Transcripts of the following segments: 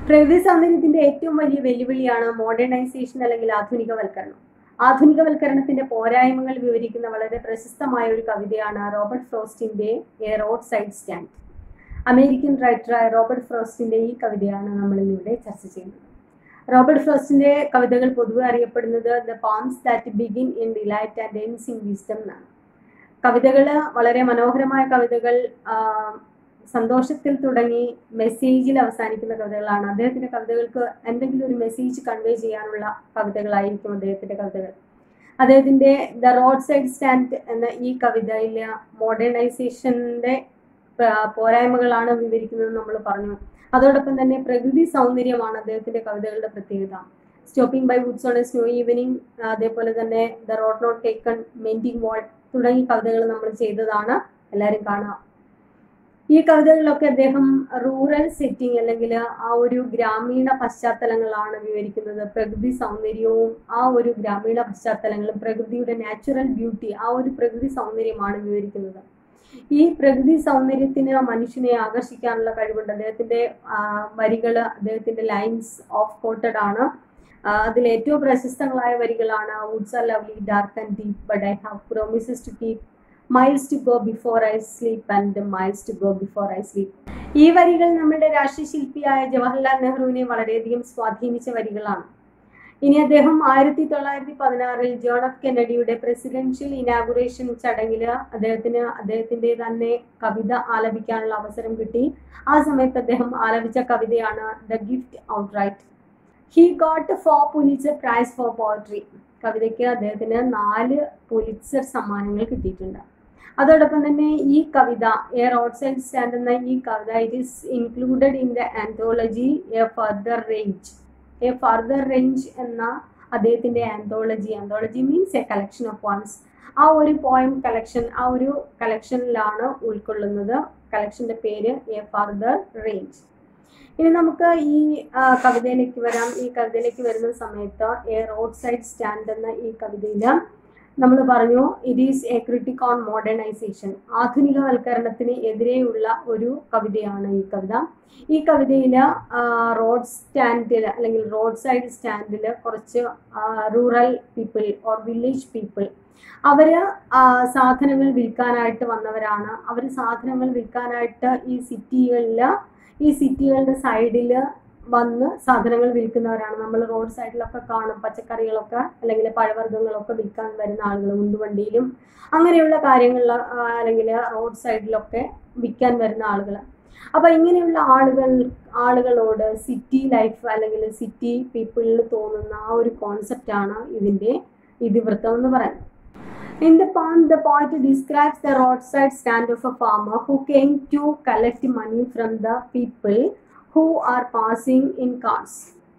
പ്രകൃതി സൗന്ദര്യത്തിന്റെ ഏറ്റവും വലിയ വെല്ലുവിളിയാണ് മോഡേണൈസേഷൻ അല്ലെങ്കിൽ ആധുനികവൽക്കരണം ആധുനികവൽക്കരണത്തിന്റെ പോരായ്മകൾ വിവരിക്കുന്ന വളരെ പ്രശസ്തമായ ഒരു കവിതയാണ് റോബർട്ട് ഫ്രോസ്റ്റിന്റെ a roadside stand American റൈറ്ററായ റോബർട്ട് ഫ്രോസ്റ്റിന്റെ ഈ കവിതയാണ് നമ്മൾ ഇന്നിവിടെ ചർച്ച ചെയ്യുന്നത് റോബർട്ട് ഫ്രോസ്റ്റിന്റെ കവിതകൾ പൊതുവെ അറിയപ്പെടുന്നത് the poems that begin in delight and ends in wisdom എന്നാണ് കവിതകൾ വളരെ മനോഹരമായ കവിതകൾ ആ, സന്തോഷത്തിൽ തുടങ്ങി മെസ്സേജിൽ അവസാനിക്കുന്ന കവിതകളാണ് അദ്ദേഹത്തിന്റെ കവിതകൾക്ക് എന്തെങ്കിലും ഒരു മെസ്സേജ് കൺവേ ചെയ്യാനുള്ള കവിതകളായിരിക്കും അദ്ദേഹത്തിന്റെ കവിതകൾ അദ്ദേഹത്തിന്റെ ദ റോഡ് സൈഡ് സ്റ്റാൻഡ് എന്ന ഈ കവിതയിൽ മോഡേണൈസേഷന്റെ പോരായ്മകളാണ് വിവരിക്കുന്നത് നമ്മൾ പറഞ്ഞു അതോടൊപ്പം തന്നെ പ്രകൃതി സൗന്ദര്യമാണ് അദ്ദേഹത്തിന്റെ കവിതകളുടെ പ്രത്യേകത stopping by woods on a snow evening അതേപോലെ തന്നെ the road not taken mending wall തുടങ്ങിയ കവിതകൾ നമ്മൾ ചെയ്തതാണ് എല്ലാവരും കാണുക ഈ കവിതകളിലൊക്കെ അദ്ദേഹം റൂറൽ സെറ്റിംഗ് അല്ലെങ്കിൽ ആ ഒരു ഗ്രാമീണ പശ്ചാത്തലങ്ങളാണ് വിവരിക്കുന്നത് പ്രകൃതി സൗന്ദര്യവും ആ ഒരു ഗ്രാമീണ പശ്ചാത്തലങ്ങളും പ്രകൃതിയുടെ നാച്ചുറൽ ബ്യൂട്ടി ആ ഒരു പ്രകൃതി സൗന്ദര്യമാണ് വിവരിക്കുന്നത് ഈ പ്രകൃതി സൗന്ദര്യത്തിന് മനുഷ്യനെ ആകർഷിക്കാനുള്ള കഴിവുണ്ട് അദ്ദേഹത്തിന്റെ വരികൾ അദ്ദേഹത്തിന്റെ ലൈൻസ് ഓഫ് കോട്ടഡ് ആണ് ആ, അതിൽ ഏറ്റവും പ്രശസ്തങ്ങളായ വരികളാണ് woods are lovely dark and deep but I have promises to keep miles to go before I sleep and miles to go before I sleep ഈ വരികൾ നമ്മുടെ രാഷ്ട്രീയ ശില്പിയായ ജവഹർലാൽ നെഹ്റുവിനെ വളരെയധികം സ്വാധീനിച്ച വരികളാണ് ഇനി അദ്ദേഹം ആയിരത്തി തൊള്ളായിരത്തി പതിനാറിൽ ജോൺ എഫ് കെന്നഡിയുടെ പ്രസിഡൻഷ്യൽ ഇനാഗുറേഷൻ ചടങ്ങിൽ അദ്ദേഹത്തിന് അദ്ദേഹത്തിന്റെ തന്നെ കവിത ആലപിക്കാനുള്ള അവസരം കിട്ടി ആ സമയത്ത് അദ്ദേഹം ആലപിച്ച കവിതയാണ് the gift outright he got for Pulitzer prize for poetry കവിതയ്ക്ക് അദ്ദേഹത്തിന് നാല് പുലിറ്റ്സർ സമ്മാനങ്ങൾ കിട്ടിയിട്ടുണ്ട് അതോടൊപ്പം തന്നെ ഈ കവിത എ റോഡ് സൈഡ് സ്റ്റാൻഡ് എന്ന ഈ കവിത it is included in the anthology a further range a further range എന്ന അദ്ദേഹത്തിന്റെ anthology anthology means a collection of poems ആ ഒരു പോയിം കളക്ഷൻ ആ ഒരു കളക്ഷനിലാണ് ഉൾക്കൊള്ളുന്നത് കളക്ഷന്റെ പേര് എ ഫർദർ റേഞ്ച് ഇനി നമുക്ക് ഈ ആ, കവിതയിലേക്ക് വരാം ഈ കവിതയിലേക്ക് വരുന്ന സമയത്ത് എ റോഡ് സൈഡ് സ്റ്റാൻഡ് എന്ന ഈ കവിതയിൽ നമ്മൾ പറഞ്ഞു it is a critic on modernisation ആധുനികവൽക്കരണത്തിന് എതിരെയുള്ള ഒരു കവിതയാണ് ഈ കവിത ഈ കവിതയിൽ റോഡ് സ്റ്റാൻഡിൽ അല്ലെങ്കിൽ റോഡ് സൈഡ് സ്റ്റാൻഡിൽ കുറച്ച് rural people or village people അവര് ആ, സാധനങ്ങൾ വിൽക്കാനായിട്ട് വന്നവരാണ് അവർ സാധനങ്ങൾ വിൽക്കാനായിട്ട് ഈ സിറ്റികളിൽ ഈ സിറ്റികളുടെ സൈഡിൽ വന്ന് സാധനങ്ങൾ വിൽക്കുന്നവരാണ് നമ്മൾ റോഡ് സൈഡിലൊക്കെ കാണും പച്ചക്കറികളൊക്കെ അല്ലെങ്കിൽ പഴവർഗ്ഗങ്ങളൊക്കെ വിൽക്കാൻ വരുന്ന ആളുകൾ ഉന്തുവണ്ടിയിലും അങ്ങനെയുള്ള കാര്യങ്ങളിൽ അല്ലെങ്കിൽ റോഡ് സൈഡിലൊക്കെ വിൽക്കാൻ വരുന്ന ആളുകൾ അപ്പൊ ഇങ്ങനെയുള്ള ആളുകൾ ആളുകളോട് സിറ്റി ലൈഫ് അല്ലെങ്കിൽ സിറ്റി പീപ്പിളിൽ തോന്നുന്ന ആ ഒരു കോൺസെപ്റ്റാണ് ഇതിന്റെ ഇതിവൃത്തം എന്ന് പറയുന്നത് In the poem, the poet describes the roadside stand of a farmer who came to collect money from the people who are passing in cars.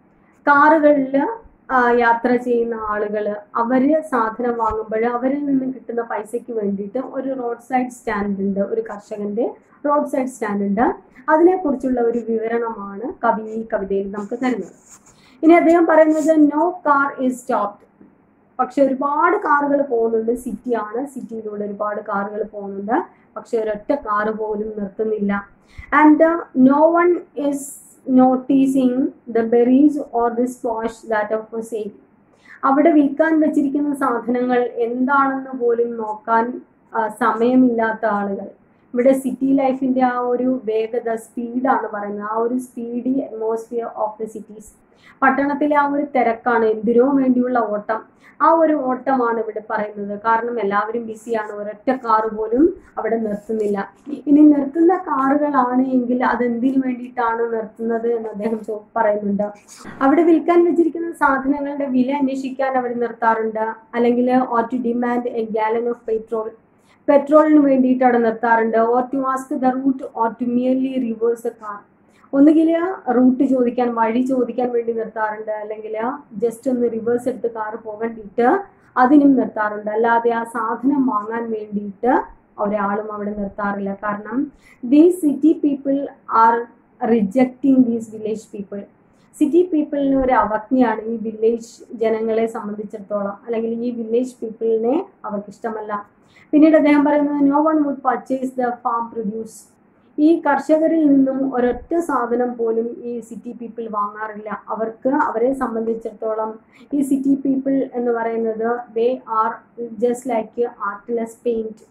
കാറുകളിൽ യാത്ര ചെയ്യുന്ന ആളുകൾ അവർ സാധനം വാങ്ങുമ്പോൾ അവരിൽ നിന്ന് കിട്ടുന്ന പൈസയ്ക്ക് വേണ്ടിയിട്ട് ഒരു റോഡ് സൈഡ് സ്റ്റാൻഡ് ഉണ്ട് ഒരു കർഷകന്റെ റോഡ് സൈഡ് സ്റ്റാൻഡ് ഉണ്ട് അതിനെക്കുറിച്ചുള്ള ഒരു വിവരണമാണ് കവി ഈ കവിതയിൽ നമുക്ക് തരുന്നത് ഇനി അദ്ദേഹം പറയുന്നത് നോ കാർ ഈസ് സ്റ്റോപ്ഡ് പക്ഷെ ഒരുപാട് കാറുകൾ പോകുന്നുണ്ട് സിറ്റിയാണ് സിറ്റിയിലൂടെ ഒരുപാട് കാറുകൾ പോകുന്നുണ്ട് പക്ഷെ ഒരൊറ്റ കാറ് പോലും നിർത്തുന്നില്ല and no one is noticing the berries or the squash that off sale അവിടെ വിൽക്കാൻ വെച്ചിരിക്കുന്ന സാധനങ്ങൾ എന്താണെന്ന് പോലും നോക്കാൻ ആ, സമയമില്ലാത്ത ആളുകൾ ഇവിടെ സിറ്റി ലൈഫിന്റെ ആ ഒരു വേഗത സ്പീഡാണ് പറയുന്നത് ആ ഒരു speedy atmosphere of the cities പട്ടണത്തിലെ ആ ഒരു തിരക്കാണ് എന്തിനോ വേണ്ടിയുള്ള ഓട്ടം ആ ഒരു ഓട്ടമാണ് ഇവിടെ പറയുന്നത് കാരണം എല്ലാവരും ബിസിയാണ് ഒരൊറ്റ കാറ് പോലും അവിടെ നിർത്തുന്നില്ല ഇനി നിർത്തുന്ന കാറുകളാണ് എങ്കിൽ അത് എന്തിനു വേണ്ടിയിട്ടാണ് നിർത്തുന്നത് എന്ന് അദ്ദേഹം ചോ- പറയുന്നുണ്ട് അവിടെ വിൽക്കാൻ വെച്ചിരിക്കുന്ന സാധനങ്ങളുടെ വില അന്വേഷിക്കാൻ അവർ നിർത്താറുണ്ട് അല്ലെങ്കിൽ or to demand a gallon of petrol പെട്രോളിന് വേണ്ടിയിട്ട് അവിടെ നിർത്താറുണ്ട് or to ask the route or to merely reverse a car ഒന്നുകിൽ റൂട്ട് ചോദിക്കാൻ വഴി ചോദിക്കാൻ വേണ്ടി നിർത്താറുണ്ട് അല്ലെങ്കിൽ ജസ്റ്റ് ഒന്ന് റിവേഴ്സ് എടുത്ത് കാർ പോകണ്ടിട്ട് അതിനും നിർത്താറുണ്ട് അല്ലാതെ ആ സാധനം വാങ്ങാൻ വേണ്ടിയിട്ട് ഒരാളും അവിടെ നിർത്താറില്ല കാരണം these city people are rejecting these village people city പീപ്പിളിന് ഒരു അവജ്ഞയാണ് ഈ വില്ലേജ് ജനങ്ങളെ സംബന്ധിച്ചിടത്തോളം അല്ലെങ്കിൽ ഈ വില്ലേജ് പീപ്പിളിനെ അവർക്ക് ഇഷ്ടമല്ല പിന്നീട് അദ്ദേഹം പറയുന്നത് no one would purchase the farm produce ഈ കർഷകരിൽ നിന്നും ഒരൊറ്റ സാധനം പോലും ഈ സിറ്റി പീപ്പിൾ വാങ്ങാറില്ല അവർക്ക് അവരെ സംബന്ധിച്ചിടത്തോളം ഈ സിറ്റി പീപ്പിൾ എന്ന് പറയുന്നത് they are just like artless paint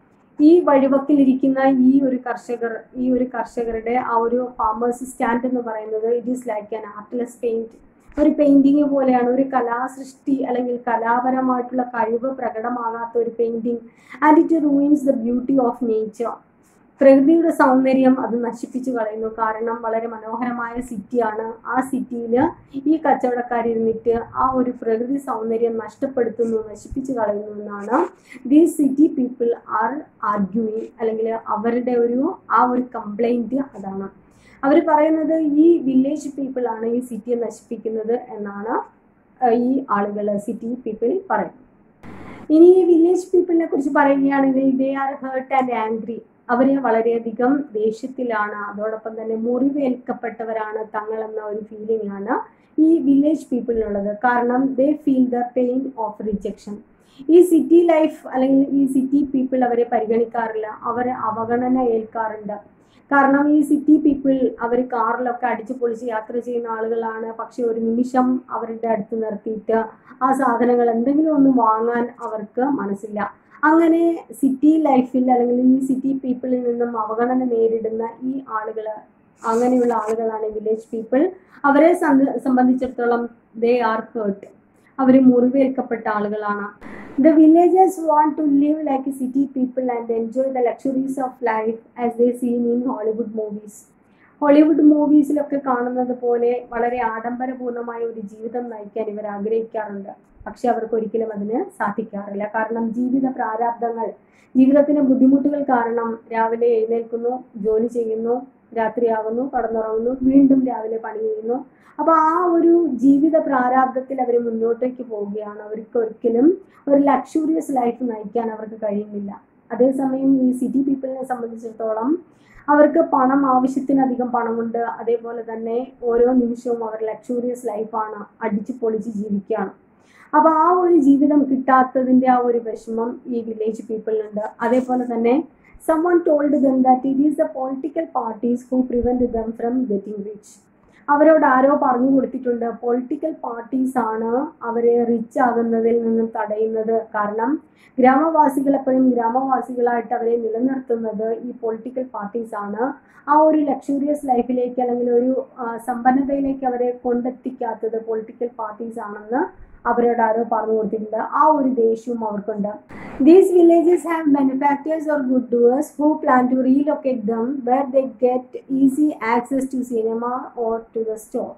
ഈ വഴിവക്കിലിരിക്കുന്ന ഈ ഒരു കർഷകർ ഈ ഒരു കർഷകരുടെ ആ ഒരു ഫാമേഴ്സ് സ്റ്റാൻഡ് എന്ന് പറയുന്നത് it is like an artless paint ഒരു പെയിന്റിങ് പോലെയാണ് ഒരു കലാസൃഷ്ടി അല്ലെങ്കിൽ കലാപരമായിട്ടുള്ള കഴിവ് പ്രകടമാകാത്ത ഒരു painting and it ruins the beauty of nature പ്രകൃതിയുടെ സൗന്ദര്യം അത് നശിപ്പിച്ചു കളയുന്നു കാരണം വളരെ മനോഹരമായ സിറ്റിയാണ് ആ സിറ്റിയിൽ ഈ കച്ചവടക്കാരിരുന്നിട്ട് ആ ഒരു പ്രകൃതി സൗന്ദര്യം നഷ്ടപ്പെടുത്തുന്നു നശിപ്പിച്ചു കളയുന്നു എന്നാണ് these city people are arguing അല്ലെങ്കിൽ അവരുടെ ഒരു ആ ഒരു കംപ്ലൈൻറ്റ് അതാണ് അവർ പറയുന്നത് ഈ വില്ലേജ് പീപ്പിൾ ആണ് ഈ സിറ്റിയെ നശിപ്പിക്കുന്നത് എന്നാണ് ഏഹ്, ഈ ആളുകൾ സിറ്റി പീപ്പിൾ പറയുന്നത് ഇനി ഈ വില്ലേജ് പീപ്പിളിനെ കുറിച്ച് പറയുകയാണെങ്കിൽ they are hurt and angry അവര് വളരെയധികം ദേഷ്യത്തിലാണ് അതോടൊപ്പം തന്നെ മുറിവേൽക്കപ്പെട്ടവരാണ് തങ്ങളെന്ന ഒരു ഫീലിംഗ് ആണ് ഈ വില്ലേജ് പീപ്പിളിനുള്ളത് കാരണം they feel the pain of rejection ഈ സിറ്റി ലൈഫ് അല്ലെങ്കിൽ ഈ സിറ്റി പീപ്പിൾ അവരെ പരിഗണിക്കാറില്ല അവരെ അവഗണന ഏൽക്കാറുണ്ട് കാരണം ഈ സിറ്റി പീപ്പിൾ അവർ കാറിലൊക്കെ അടിച്ചു പൊളിച്ച് യാത്ര ചെയ്യുന്ന ആളുകളാണ് പക്ഷെ ഒരു നിമിഷം അവരുടെ അടുത്ത് നിർത്തിയിട്ട് ആ സാധനങ്ങൾ എന്തെങ്കിലും ഒന്ന് വാങ്ങാൻ അവർക്ക് മനസ്സില്ല അങ്ങനെ സിറ്റി ലൈഫിൽ അല്ലെങ്കിൽ ഈ സിറ്റി പീപ്പിളിൽ നിന്നും അവഗണന നേരിടുന്ന ഈ ആളുകൾ അങ്ങനെയുള്ള ആളുകളാണ് വില്ലേജ് പീപ്പിൾ അവരെ സംബ- സംബന്ധിച്ചിടത്തോളം ദേ ആർ ഹേർട്ട് അവർ മുറിവേൽക്കപ്പെട്ട ആളുകളാണ് the villagers want to live like city people and enjoy the luxuries of life as they seen in Hollywood movies Hollywood മൂവീസിലൊക്കെ കാണുന്നത് പോലെ വളരെ ആഡംബരപൂർണമായ ഒരു ജീവിതം നയിക്കാൻ ഇവർ ആഗ്രഹിക്കാറുണ്ട് പക്ഷെ അവർക്ക് ഒരിക്കലും അതിന് സാധിക്കാറില്ല കാരണം ജീവിത പ്രാരാബ്ദങ്ങൾ ജീവിതത്തിന്റെ ബുദ്ധിമുട്ടുകൾ കാരണം രാവിലെ എഴുന്നേൽക്കുന്നു ജോലി ചെയ്യുന്നു രാത്രിയാകുന്നു കടന്നുറങ്ങുന്നു വീണ്ടും രാവിലെ പണി ചെയ്യുന്നു അപ്പൊ ആ ഒരു ജീവിത പ്രാരാബ്ദത്തിൽ അവർ മുന്നോട്ടേക്ക് പോവുകയാണ് അവർക്ക് ഒരിക്കലും ഒരു ലക്ഷൂറിയസ് ലൈഫ് നയിക്കാൻ അവർക്ക് കഴിയുന്നില്ല അതേസമയം ഈ സിറ്റി പീപ്പിളിനെ സംബന്ധിച്ചിടത്തോളം അവർക്ക് പണം ആവശ്യത്തിനധികം പണമുണ്ട് അതേപോലെ തന്നെ ഓരോ നിമിഷവും അവർ ലക്ഷൂറിയസ് ലൈഫാണ് അടിച്ചു പൊളിച്ച് ജീവിക്കുകയാണ് അപ്പൊ ആ ഒരു ജീവിതം കിട്ടാത്തതിന്റെ ആ ഒരു വിഷമം ഈ വില്ലേജ് പീപ്പിളിനുണ്ട് അതേപോലെ തന്നെ someone told them that it is the political parties who prevent them from getting rich അവരോട് ആരോ പറഞ്ഞു കൊടുത്തിട്ടുണ്ട് പൊളിറ്റിക്കൽ പാർട്ടീസ് ആണ് അവരെ റിച്ച് ആകുന്നതിൽ നിന്നും തടയുന്നത് കാരണം ഗ്രാമവാസികൾ എപ്പോഴും ഗ്രാമവാസികളായിട്ട് അവരെ നിലനിർത്തുന്നത് ഈ പൊളിറ്റിക്കൽ പാർട്ടീസ് ആണ് ആ ഒരു ലക്ഷൂറിയസ് ലൈഫിലേക്ക് അല്ലെങ്കിൽ ഒരു ആ, സമ്പന്നതയിലേക്ക് അവരെ കൊണ്ടെത്തിക്കാത്തത് പൊളിറ്റിക്കൽ പാർട്ടീസ് ആണെന്ന് അവരോട് ആരോ പറഞ്ഞു കൊടുത്തിട്ടുണ്ട് ആ ഒരു ദേഷ്യവും അവർക്കുണ്ട് these villages have benefactors or good doers who plan to relocate them where they get easy access to cinema or to the store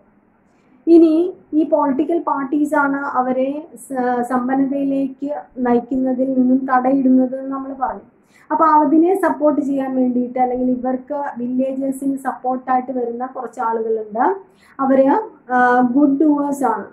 ഇനി ഈ പൊളിറ്റിക്കൽ പാർട്ടീസ് ആണ് അവരെ സ- സമ്പന്നതയിലേക്ക് നയിക്കുന്നതിൽ നിന്നും തടയിടുന്നത് എന്ന് നമ്മൾ പറഞ്ഞു അപ്പൊ അതിനെ സപ്പോർട്ട് ചെയ്യാൻ വേണ്ടിയിട്ട് അല്ലെങ്കിൽ ഇവർക്ക് വില്ലേജേഴ്സിന് സപ്പോർട്ടായിട്ട് വരുന്ന കുറച്ച് ആളുകളുണ്ട് അവര് ഗുഡ് ഡൂവേഴ്സ് ആണ്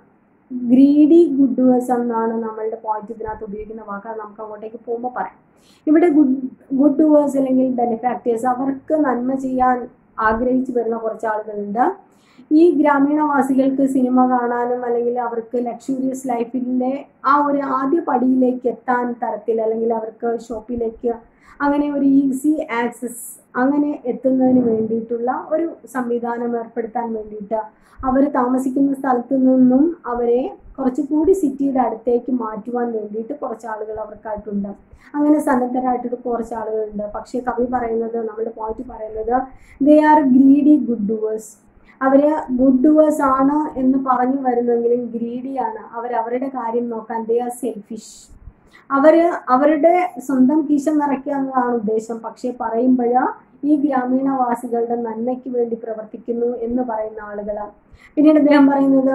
ഗ്രീഡി ഗുഡ് ഡൂവേഴ്സ് എന്നാണ് നമ്മളുടെ പോയിന്റ് ഇതിനകത്ത് ഉപയോഗിക്കുന്ന വാക്ക് അത് നമുക്ക് അങ്ങോട്ടേക്ക് പോകുമ്പോൾ പറയാം ഇവിടെ ഗുഡ് ഗുഡ് ഡൂവേഴ്സ് അല്ലെങ്കിൽ ബെനിഫാക്ടേഴ്സ് അവർക്ക് നന്മ ചെയ്യാൻ ആഗ്രഹിച്ചു വരുന്ന കുറച്ച് ആളുകളുണ്ട് ഈ ഗ്രാമീണവാസികൾക്ക് സിനിമ കാണാനും അല്ലെങ്കിൽ അവർക്ക് ലക്ഷൂറിയസ് ലൈഫിലെ ആ ഒരു ആദ്യ പടിയിലേക്ക് എത്താൻ തരത്തിൽ അല്ലെങ്കിൽ അവർക്ക് ഷോപ്പിലേക്ക് അങ്ങനെ ഒരു ഈസി ആക്സസ് അങ്ങനെ എത്തുന്നതിന് വേണ്ടിയിട്ടുള്ള ഒരു സംവിധാനം ഏർപ്പെടുത്താൻ വേണ്ടിയിട്ട് അവർ താമസിക്കുന്ന സ്ഥലത്ത് നിന്നും അവരെ കുറച്ചുകൂടി സിറ്റിയുടെ അടുത്തേക്ക് മാറ്റുവാൻ വേണ്ടിയിട്ട് കുറച്ച് ആളുകൾ അവർക്കായിട്ടുണ്ട് അങ്ങനെ സന്നദ്ധരായിട്ടൊരു കുറച്ച് ആളുകളുണ്ട് പക്ഷേ കവി പറയുന്നത് നമ്മുടെ പോയിന്റ് പറയുന്നത് they are greedy good doers അവര് ഗുഡ് ഡൂവേഴ്സ് ആണ് എന്ന് പറഞ്ഞു വരുന്നെങ്കിലും ഗ്രീഡിയാണ് അവർ അവരുടെ കാര്യം നോക്കാൻ ദേ ആർ സെൽഫിഷ് അവര് അവരുടെ സ്വന്തം കീശ നിറയ്ക്കുക എന്നതാണ് ഉദ്ദേശം പക്ഷെ പറയുമ്പോൾ ഈ ഗ്രാമീണവാസികളുടെ നന്മയ്ക്ക് വേണ്ടി പ്രവർത്തിക്കുന്നു എന്ന് പറയുന്ന ആളുകൾ പിന്നീട് അദ്ദേഹം പറയുന്നത്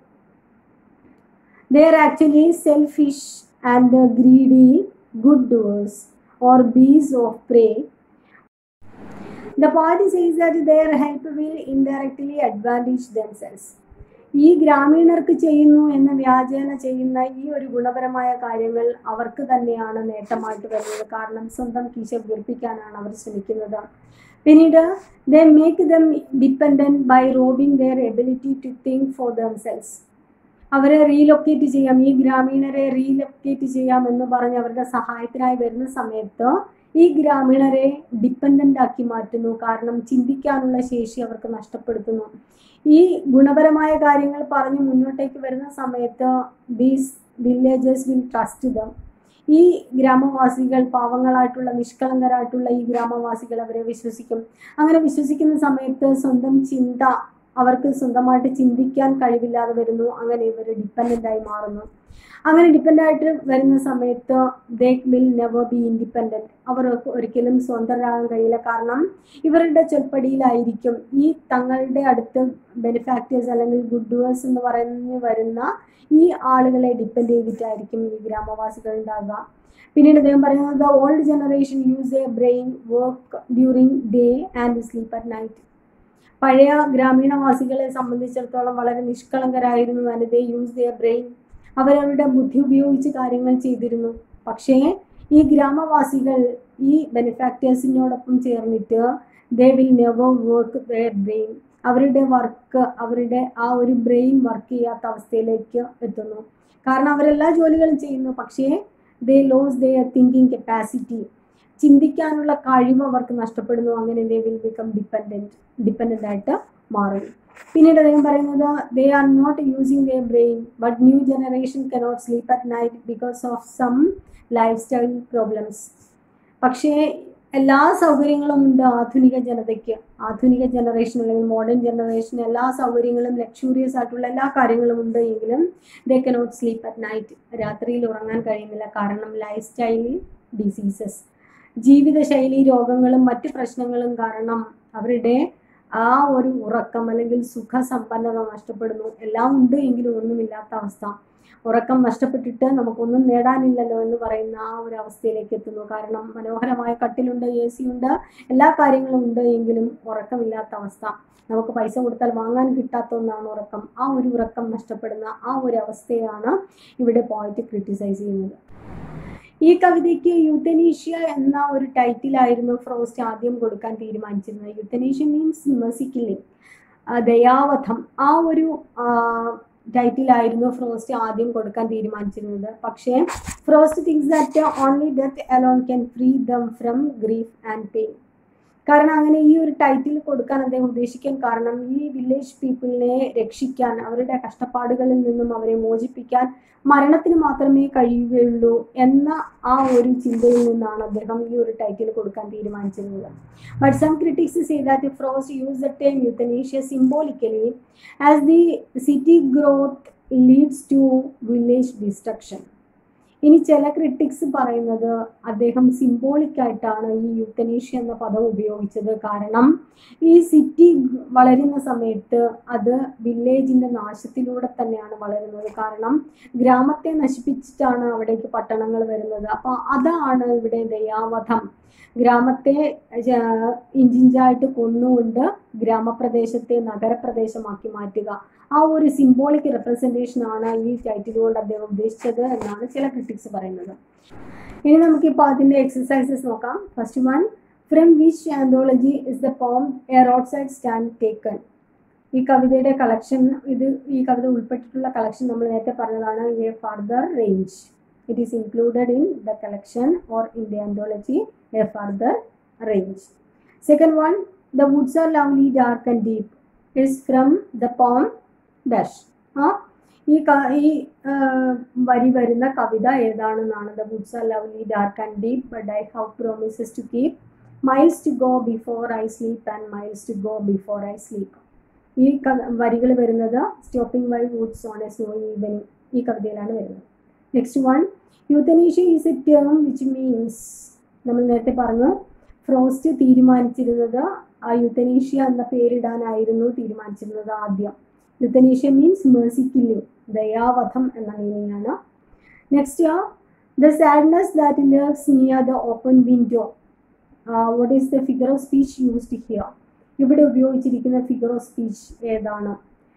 they are actually selfish and greedy good doers or bees of prey The party says that their help will indirectly advantage themselves. ഈ ഗ്രാമീണർക്ക് ചെയ്യുന്നു എന്ന വ്യാജേന ചെയ്യുന്ന ഈ ഒരു ഗുണപരമായ കാര്യങ്ങൾ അവർക്ക് തന്നെയാണ് നേട്ടമായിട്ട് വരുന്നത് കാരണം സ്വന്തം കീശ വീർപ്പിക്കാനാണ് അവർ ശ്രമിക്കുന്നത് പിന്നീട് they make them dependent by robbing their ability to think for themselves അവരെ റീലൊക്കേറ്റ് ചെയ്യാം ഈ ഗ്രാമീണരെ റീലൊക്കേറ്റ് ചെയ്യാം എന്ന് പറഞ്ഞ് അവരുടെ സഹായത്തിനായി വരുന്ന സമയത്ത് ഈ ഗ്രാമീണരെ ഡിപ്പെൻഡൻ്റ് ആക്കി മാറ്റുന്നു കാരണം ചിന്തിക്കാനുള്ള ശേഷി അവർക്ക് നഷ്ടപ്പെടുത്തുന്നു ഈ ഗുണപരമായ കാര്യങ്ങൾ പറഞ്ഞ് മുന്നോട്ടേക്ക് വരുന്ന സമയത്ത് these villagers will trust them ഈ ഗ്രാമവാസികൾ പാവങ്ങളായിട്ടുള്ള നിഷ്കളങ്കരായിട്ടുള്ള ഈ ഗ്രാമവാസികൾ അവരെ വിശ്വസിക്കും അങ്ങനെ വിശ്വസിക്കുന്ന സമയത്ത് സ്വന്തം ചിന്ത അവർക്ക് സ്വന്തമായിട്ട് ചിന്തിക്കാൻ കഴിവില്ലാതെ വരുന്നു അങ്ങനെ ഇവർ ഡിപ്പെൻഡൻ്റ് ആയി മാറുന്നു അങ്ങനെ ഡിപ്പെൻഡ് ആയിട്ട് വരുന്ന സമയത്ത് they will never be independent അവർക്ക് ഒരിക്കലും സ്വതന്ത്രരാകാൻ കഴിയില്ല കാരണം ഇവരുടെ ചൊൽപ്പടിയിലായിരിക്കും ഈ തങ്ങളുടെ അടുത്ത് ബെനിഫാക്ടേഴ്സ് അല്ലെങ്കിൽ ഗുഡ് ഡുവേഴ്സ് എന്ന് പറഞ്ഞു വരുന്ന ഈ ആളുകളെ ഡിപ്പെൻഡ് ചെയ്തിട്ടായിരിക്കും ഈ ഗ്രാമവാസികൾ ഉണ്ടാകുക പിന്നീട് അദ്ദേഹം പറയുന്നത് old generation use a brain work during day and sleep at night പഴയ ഗ്രാമീണവാസികളെ സംബന്ധിച്ചിടത്തോളം വളരെ നിഷ്കളങ്കരായിരുന്നു and they use a brain അവരവരുടെ ബുദ്ധി ഉപയോഗിച്ച് കാര്യങ്ങൾ ചെയ്തിരുന്നു പക്ഷേ ഈ ഗ്രാമവാസികൾ ഈ ബെനിഫാക്ടേഴ്സിനോടൊപ്പം ചേർന്നിട്ട് they will never work their brain അവരുടെ വർക്ക് അവരുടെ ആ ഒരു ബ്രെയിൻ വർക്ക് ചെയ്യാത്ത അവസ്ഥയിലേക്ക് എത്തുന്നു കാരണം അവരെല്ലാ ജോലികളും ചെയ്യുന്നു പക്ഷേ they lose their thinking capacity ചിന്തിക്കാനുള്ള കഴിവ് അവർക്ക് നഷ്ടപ്പെടുന്നു അങ്ങനെ they will become dependent dependent ആയിട്ട് മാറും പിന്നീട് അദ്ദേഹം പറയുന്നത് they are not using their brain but new generation cannot sleep at night because of some lifestyle problems പക്ഷേ എല്ലാ സൗകര്യങ്ങളും ഉണ്ട് ആധുനിക ജനതയ്ക്ക് ആധുനിക ജനറേഷൻ അല്ലെങ്കിൽ മോഡേൺ ജനറേഷൻ എല്ലാ സൗകര്യങ്ങളും ലക്ഷൂറിയസ് ആയിട്ടുള്ള എല്ലാ കാര്യങ്ങളും ഉണ്ട് എങ്കിലും they cannot sleep at night രാത്രിയിൽ ഉറങ്ങാൻ കഴിയുന്നില്ല കാരണം ലൈഫ് സ്റ്റൈൽ ഡിസീസസ് ജീവിതശൈലി രോഗങ്ങളും മറ്റ് പ്രശ്നങ്ങളും കാരണം അവരുടെ ആ ഒരു ഉറക്കം അല്ലെങ്കിൽ സുഖസമ്പന്നത നഷ്ടപ്പെടുന്നു എല്ലാം ഉണ്ട് എങ്കിലും ഒന്നുമില്ലാത്ത അവസ്ഥ ഉറക്കം നഷ്ടപ്പെട്ടിട്ട് നമുക്കൊന്നും നേടാനില്ലല്ലോ എന്ന് പറയുന്ന ആ ഒരു അവസ്ഥയിലേക്ക് എത്തുന്നു കാരണം മനോഹരമായ കട്ടിലുണ്ട് എ സി ഉണ്ട് എല്ലാ കാര്യങ്ങളും ഉണ്ട് എങ്കിലും ഉറക്കമില്ലാത്ത അവസ്ഥ നമുക്ക് പൈസ കൊടുത്താൽ വാങ്ങാൻ കിട്ടാത്ത ഒന്നാണ് ഉറക്കം ആ ഒരു ഉറക്കം നഷ്ടപ്പെടുന്ന ആ ഒരു അവസ്ഥയാണ് ഇവിടെ പോയിന്റ് ക്രിട്ടിസൈസ് ചെയ്യുന്നത് ഈ കവിതയ്ക്ക് യൂത്തനീഷ്യ എന്ന ഒരു ടൈറ്റിലായിരുന്നു ഫ്രോസ്റ്റ് ആദ്യം കൊടുക്കാൻ തീരുമാനിച്ചിരുന്നത് യൂത്തനീഷ്യ മീൻസ് മെർസി കില്ലിംഗ് ദയാവധം ആ ഒരു ടൈറ്റിലായിരുന്നു ഫ്രോസ്റ്റ് ആദ്യം കൊടുക്കാൻ തീരുമാനിച്ചിരുന്നത് പക്ഷേ Frost thinks that only death alone can free them from grief and pain കാരണം അങ്ങനെ ഈ ഒരു ടൈറ്റിൽ കൊടുക്കാൻ അദ്ദേഹം ഉദ്ദേശിക്കാൻ കാരണം ഈ വില്ലേജ് പീപ്പിളിനെ രക്ഷിക്കാൻ അവരുടെ കഷ്ടപ്പാടുകളിൽ നിന്നും അവരെ മോചിപ്പിക്കാൻ മരണത്തിന് മാത്രമേ കഴിയുകയുള്ളൂ എന്ന ആ ഒരു ചിന്തയിൽ നിന്നാണ് അദ്ദേഹം ഈ ഒരു ടൈറ്റിൽ കൊടുക്കാൻ തീരുമാനിച്ചിരുന്നത് but some critics say that Frost use the time euthanasia symbolically as the city growth leads to village destruction ഇനി ചില ക്രിട്ടിക്സ് പറയുന്നത് അദ്ദേഹം സിംബോളിക് ആയിട്ടാണ് ഈ യൂത്തനേഷ്യ എന്ന പദം ഉപയോഗിച്ചത് കാരണം ഈ സിറ്റി വളരുന്ന സമയത്ത് അത് വില്ലേജിന്റെ നാശത്തിലൂടെ തന്നെയാണ് വളരുന്നത് കാരണം ഗ്രാമത്തെ നശിപ്പിച്ചിട്ടാണ് അവിടേക്ക് പട്ടണങ്ങൾ വരുന്നത് അപ്പോൾ അതാണ് ഇവിടെ ദയാവധം ഗ്രാമത്തെ ഇഞ്ചിഞ്ചായിട്ട് കൊന്നുകൊണ്ട് ഗ്രാമപ്രദേശത്തെ നഗരപ്രദേശമാക്കി മാറ്റുക ആ ഒരു സിംബോളിക് റെപ്രസെൻറ്റേഷൻ ആണ് ഈ ടൈറ്റിൽ കൊണ്ട് അദ്ദേഹം ഉദ്ദേശിച്ചത് എന്നാണ് ചില ക്രിട്ടിക്സ് പറയുന്നത് ഇനി നമുക്കിപ്പോൾ അതിൻ്റെ എക്സസൈസസ് നോക്കാം first one from which anthology is the poem a roadside stand taken ഈ കവിതയുടെ കളക്ഷൻ ഇത് ഈ കവിത ഉൾപ്പെട്ടിട്ടുള്ള കളക്ഷൻ നമ്മൾ നേരത്തെ പറഞ്ഞതാണ് a further range it is included in the collection or in the anthology a further range second one the woods are lovely dark and deep is from the poem dash ആ ഈ ഈ വരി വരുന്ന കവിത ഏതാണെന്നാണ് the woods are lovely dark and deep but I have promises to keep miles to go before I sleep and miles to go before I sleep ഈ വരികൾ വരുന്നത് stopping by woods on a snow evening ഈ കവിതയിലാണ് വരുന്നത് next one euthanasia is a term which means നമ്മൾ നേരത്തെ പറഞ്ഞു frost തീരുമാനിച്ചിരുന്നത് ആ യുത്തനീഷ്യ എന്ന പേരിടാനായിരുന്നു തീരുമാനിച്ചിരുന്നത് ആദ്യം യുത്തനീഷ്യ മീൻസ് മേഴ്സി കില്ലിംഗ് ദയാവധം എന്ന മീനിങ് ആണ് next the sadness that lurks near the open window what is the figure of speech used here ഇവിടെ ഉപയോഗിച്ചിരിക്കുന്ന ഫിഗർ ഓഫ് സ്പീച്ച് ഏതാണ്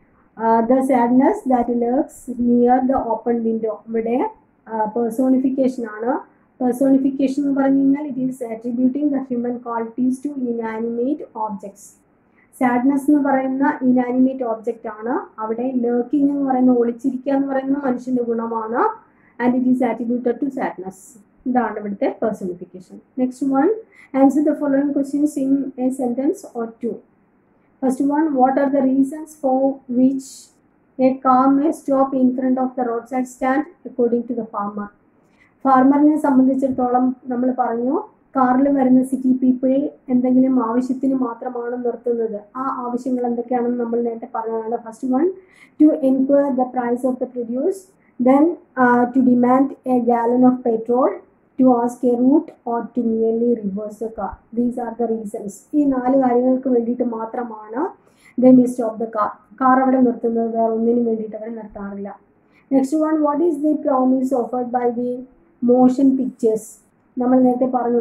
the sadness that lurks near the open window ഇവിടെ personification ആണ് personification എന്ന് പറഞ്ഞു കഴിഞ്ഞാൽ it is attributing the human qualities to inanimate objects sadness എന്ന് പറയുന്ന ഇനാനിമേറ്റ് ഓബ്ജക്റ്റ് ആണ് അവിടെ ലേർക്കിംഗ് എന്ന് പറയുന്ന ഒളിച്ചിരിക്കുക എന്ന് പറയുന്ന മനുഷ്യന്റെ ഗുണമാണ് and it is attributed to sadness ഇതാണ് ഇവിടുത്തെ personification next one answer the following questions in a sentence or two first one what are the reasons for which a car may stop in front of the roadside stand according to the farmer ഫാർമറിനെ സംബന്ധിച്ചിടത്തോളം നമ്മൾ പറഞ്ഞു കാറിൽ വരുന്ന city people എന്തെങ്കിലും ആവശ്യത്തിന് മാത്രമാണ് നിർത്തുന്നത് ആ ആവശ്യങ്ങൾ എന്തൊക്കെയാണെന്ന് നമ്മൾ നേരത്തെ പറഞ്ഞതാണ് first one to enquire the price of the produce then to demand a gallon of petrol to ask a route or to merely reverse a car these are the reasons ഈ നാല് കാര്യങ്ങൾക്ക് വേണ്ടിയിട്ട് മാത്രമാണ് the may stop the car car അവിടെ നിർത്തുന്നത് വേറെ ഒന്നിനും വേണ്ടിയിട്ട് അവർ നിർത്താറില്ല next one what is the promise offered by the motion pictures നമ്മൾ നേരത്തെ പറഞ്ഞു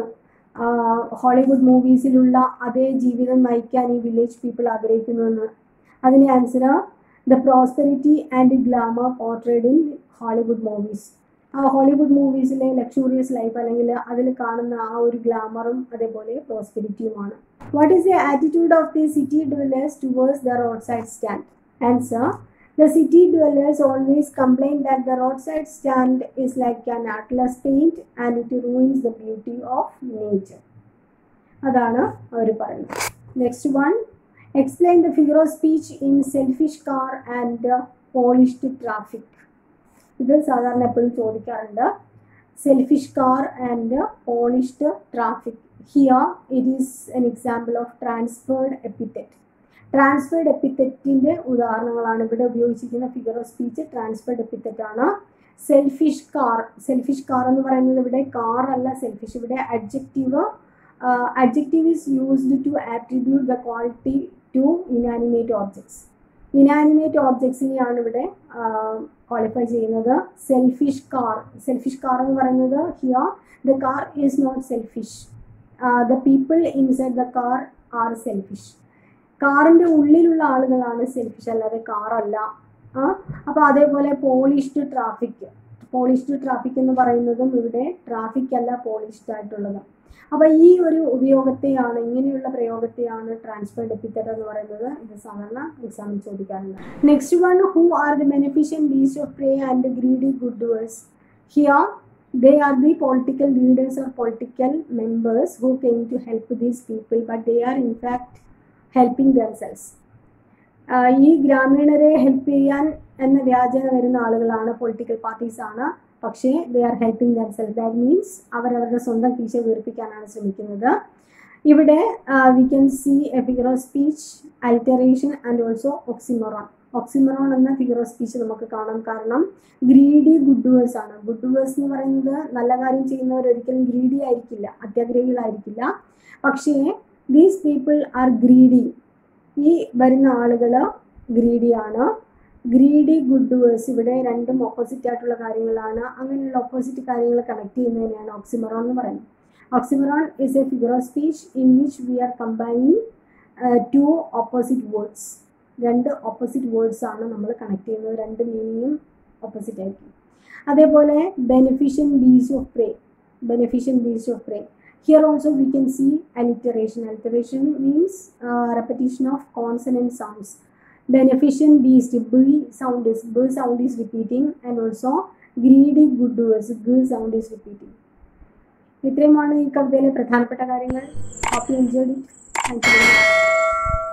ഹോളിവുഡ് മൂവീസിലുള്ള അതേ ജീവിതം നയിക്കാൻ ഈ വില്ലേജ് പീപ്പിൾ ആഗ്രഹിക്കുന്നുവെന്ന് അതിന് answer the prosperity and glamour portrayed in Hollywood movies ആ ഹോളിവുഡ് മൂവീസിലെ ലക്ഷൂറിയസ് ലൈഫ് അല്ലെങ്കിൽ അതിൽ കാണുന്ന ആ ഒരു ഗ്ലാമറും അതേപോലെ പ്രോസ്പെരിറ്റിയുമാണ് what is the attitude of the city dwellers towards the roadside stand answer The city dwellers always complain that the roadside stand is like an artless paint and it ruins the beauty of nature. അതാണ് അവർ പറയുന്നത് next one explain the figure of speech in selfish car and polished traffic ഇത് സാധാരണ എപ്പോഴും ചോദിക്കാറുണ്ട് selfish car and polished traffic here it is an example of transferred epithet transferred എപ്പിത്തറ്റിന്റെ ഉദാഹരണങ്ങളാണ് ഇവിടെ ഉപയോഗിച്ചിരിക്കുന്ന figure of speech transferred epithet ആണ് selfish car selfish car എന്ന് പറയുന്നത് ഇവിടെ കാർ അല്ല സെൽഫിഷ് ഇവിടെ adjective adjective is used to attribute the quality to inanimate objects inanimate ഓബ്ജക്ട്സിനെയാണ് ഇവിടെ ക്വാളിഫൈ ചെയ്യുന്നത് സെൽഫിഷ് കാർ സെൽഫിഷ് കാർ എന്ന് പറയുന്നത് here the car is not selfish the people inside the car are selfish കാറിൻ്റെ ഉള്ളിലുള്ള ആളുകളാണ് selfish അല്ലാതെ കാറല്ല ആ അപ്പോൾ അതേപോലെ പോളിഷ്ഡ് ട്രാഫിക് പോളിഷ്ഡ് ട്രാഫിക് എന്ന് പറയുന്നതും ഇവിടെ ട്രാഫിക് അല്ല പോളിഷ്ഡ് ആയിട്ടുള്ളത് അപ്പോൾ ഈ ഒരു ഉപയോഗത്തെയാണ് ഇങ്ങനെയുള്ള പ്രയോഗത്തെയാണ് ട്രാൻസ്ഫേർഡ് എപ്പിത്തറ്റ് എന്ന് പറയുന്നത് ഇത് സാധാരണ എക്സാമിൽ ചോദിക്കാറുണ്ട് next one who are the beneficent beast of prey and greedy good doers here they are the political leaders or political members who came to help these people but they are in fact helping themselves ഈ ഗ്രാമീണരെ help ചെയ്യാൻ എന്ന വ്യാജന വരുന്ന ആളുകളാണ് political parties ആണ് പക്ഷേ they are helping themselves that means അവരവരുടെ സ്വന്തം കീശ വീർപ്പിക്കാനാണ് ശ്രമിക്കുന്നത് ഇവിടെ we can see a figure of speech alliteration and also oxymoron oxymoron എന്ന ഫിഗർ ഓഫ് സ്പീച്ച് നമുക്ക് കാണാം കാരണം ഗ്രീഡി ഗുഡ്വേഴ്സ് ആണ് ഗുഡ്വേഴ്സ് എന്ന് പറയുന്നത് നല്ല കാര്യം ചെയ്യുന്നവർ ഒരിക്കലും ഗ്രീഡി ആയിരിക്കില്ല അത്യാഗ്രഹികളായിരിക്കില്ല പക്ഷേ ദീസ് പീപ്പിൾ ആർ ഗ്രീഡി ഈ വരുന്ന ആളുകൾ ഗ്രീഡിയാണ് ഗ്രീഡി ഗുഡ് ഡുവേഴ്സ് ഇവിടെ രണ്ടും ഓപ്പോസിറ്റ് ആയിട്ടുള്ള കാര്യങ്ങളാണ് അങ്ങനെയുള്ള ഓപ്പോസിറ്റ് കാര്യങ്ങൾ കണക്ട് ചെയ്യുന്നതിനെയാണ് ഓക്സിമറോൺ എന്ന് പറയുന്നത് oxymoron is a figure of speech in which we are combining two opposite words രണ്ട് ഓപ്പോസിറ്റ് വേർഡ്സ് ആണ് നമ്മൾ കണക്ട് ചെയ്യുന്നത് രണ്ട് മീനിങ്ങും ഓപ്പോസിറ്റ് ആയിരിക്കും അതേപോലെ beneficent beasts of prey beneficent beasts of prey Here also we can see alliteration. Alliteration means uh, repetition of consonant sounds. Beneficent beast, B sound is B sound is repeating and also greedy good doers, G sound is repeating. ഇത്രയുമാണ് ഈ കവിതയിലെ പ്രധാനപ്പെട്ട കാര്യങ്ങൾ hope you enjoyed it thank U